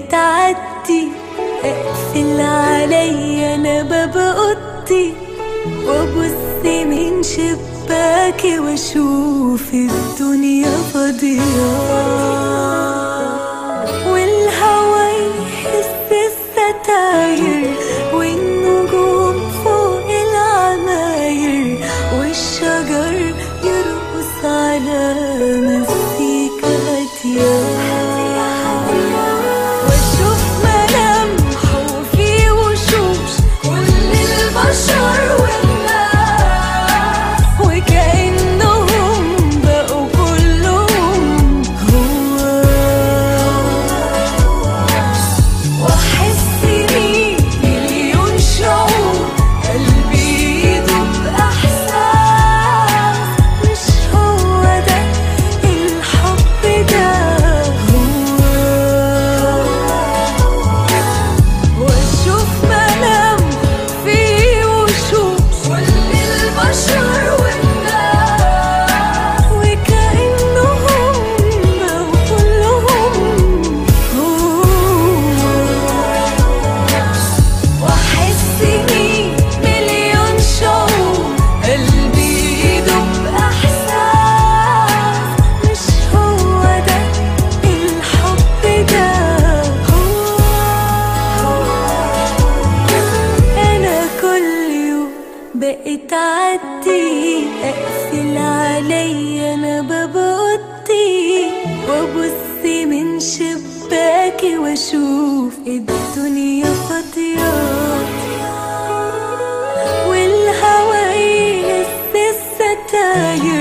تعدي اقفل عليا انا باب اوضتي وابص من شباكي واشوف الدنيا فاضيه والهوا يحس الستاير والنجوم فوق العماير والشجر يرقص على مزيكا هاديه واشوف ملامحه في وشوش كل البشر والناس وكأنهم بقوا كلهم هو واحس بيه مليون شعور قلبي يدوب احساس مش هو ده الحب ده هو واشوف ملامح فيه وشوش كل البشر والناس وكأنهم بقوا كلهم هو واحس بيه مليون شعور قلبي يدوب احساس مش هو ده الحب ده هو انا كل يوم بقيت اعدي اقفل عليا انا باب اوضتي وابص من شباكي واشوف الدنيا فاضيه والهوا يهز الستاير